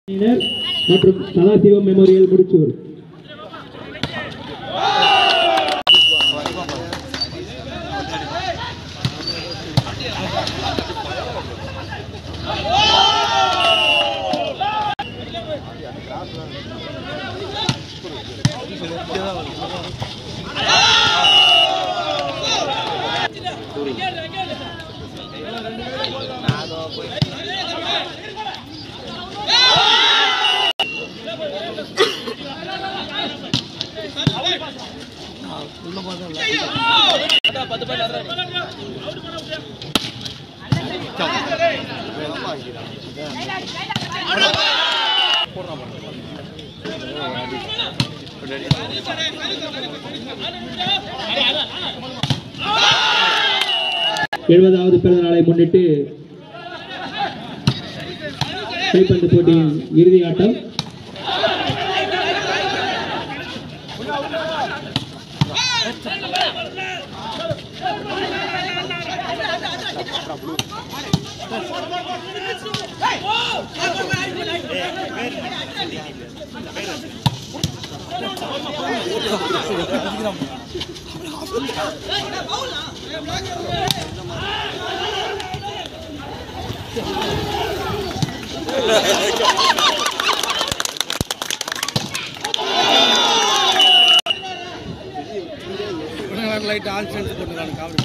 அணியினர் மற்றும் சதாசிவம் மெமோரியல் முடிச்சூர் எழுபதாவது பிறந்த நாளை முன்னிட்டு கைப்பந்து போட்டியின் இறுதி ஆட்டம் லைட் ஆன் சென்ஸ் போட்டுருக்காங்க காமெடி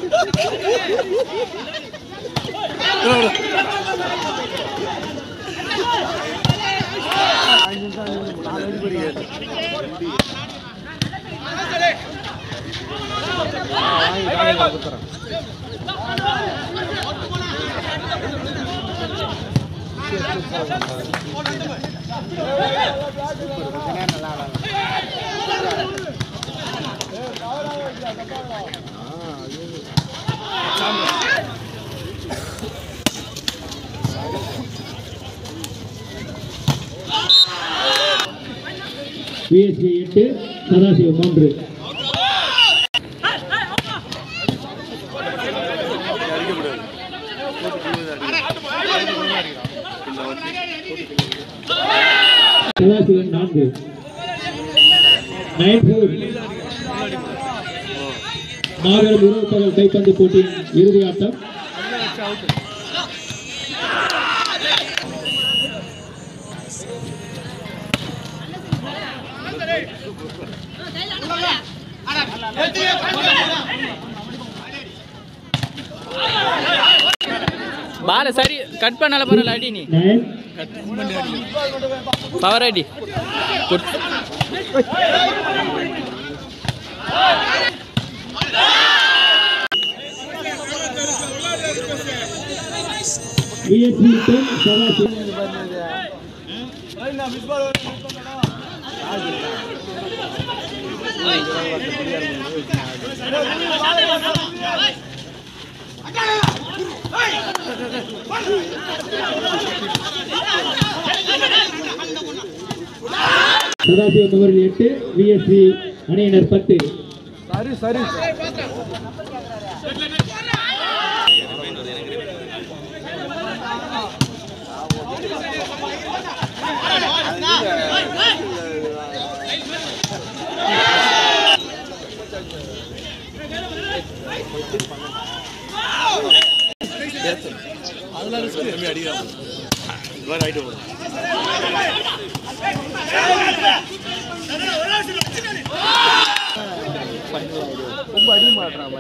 விஎஸ்சி எட்டு சதாசிவம் மூன்று சதாசிவம் நான்கு நைன் ஃபோர் மாபெரும் இரவு பகல் கைப்பந்து போட்டியின் இறுதி ஆட்டம் பால சரி கட் பண்ணால பரவாயில்ல அடி நீ நைன் பவர் அடி VSC ten Sadasivam Sadasivam memorial எட்டு விஎஸ்சி அணியினர் பத்து சரி சரி அதெல்லாம் ரிஸ்க் கம்மி அடிக்கிறான் ரொம்ப அடி மாட்டுறான்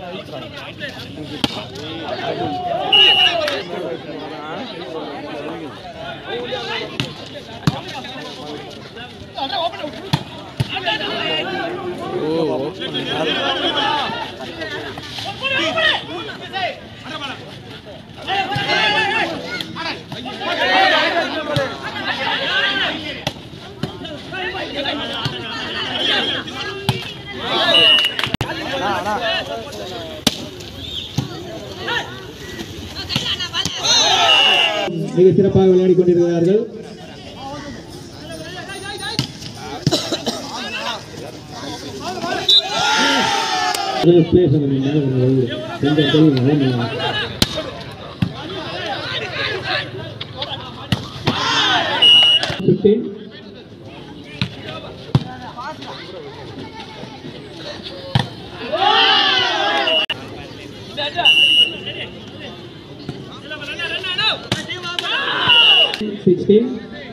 மிக சிறப்பாக விளையாடி கொண்டிருக்கிறார்கள் கொஞ்சம் space அங்க நீங்க மேல கொஞ்சம் வைங்க. கொஞ்சம் தெரியும் நல்லா செவன்டீன் சிக்ஸ்டீன்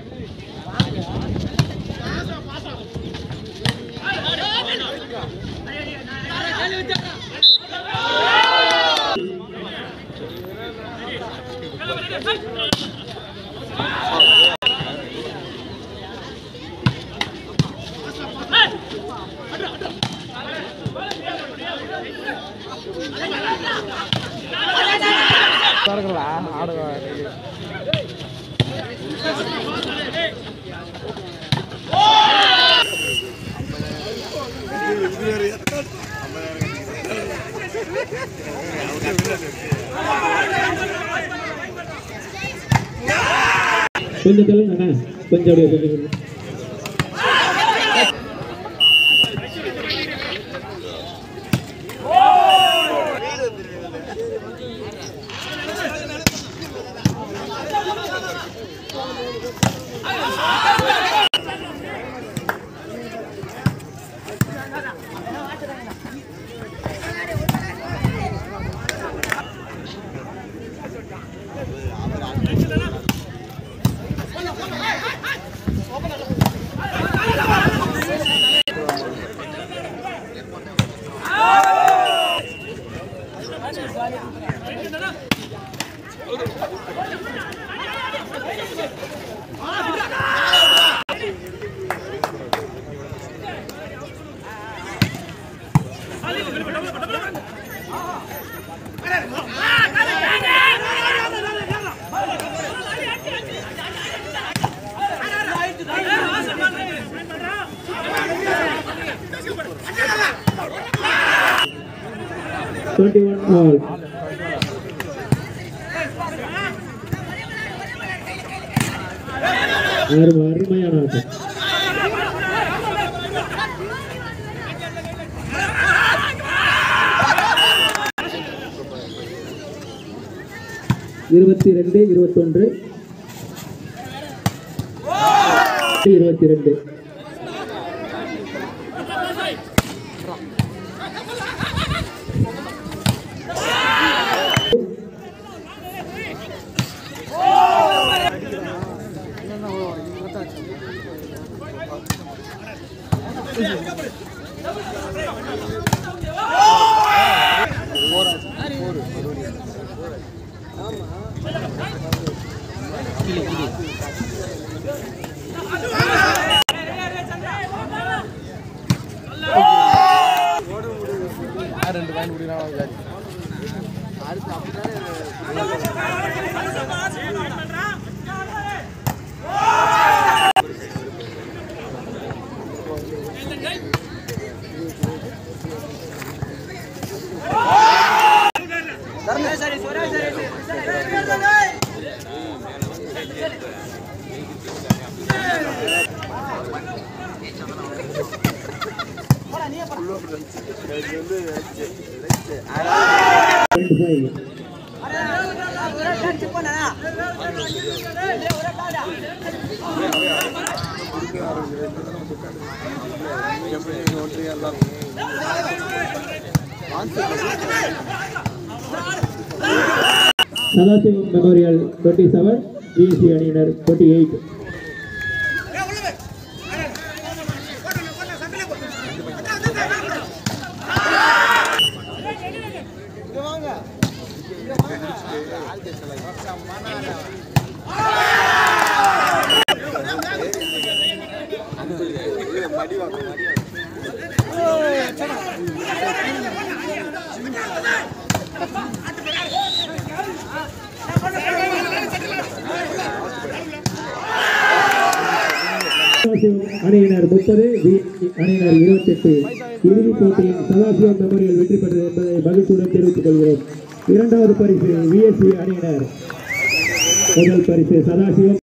கொஞ்சம் தள்ளுங்க அண்ணா கொஞ்சம் அப்படியே கொஞ்சம் கொஞ்சம். டுவெண்ட்டி ஒன் ஆல் அருமை அருமையான ஆட்டம் இருபத்தி ரெண்டு இருபத்தொன்று இருபத்தி ரெண்டு ரெண்டு பாயிண்ட் குடிக்கலாம் twenty five Sadasivam memorial twenty seven BSC அணியினர் டுவெண்ட்டி எயிட் சதாசிவம் அணியினர் முப்பது பிஎஸ்சி அணியினர் இருபத்தெட்டு இறுதிப் போட்டியில் சதாசிவம் மெமோரியல் வெற்றி பெற்றது என்பதை மகிழ்ச்சியுடன் தெரிவித்துக் கொள்கிறோம் இரண்டாவது பரிசு விஎஸ்சி அணியினர் முதல் பரிசு சதாசிவம்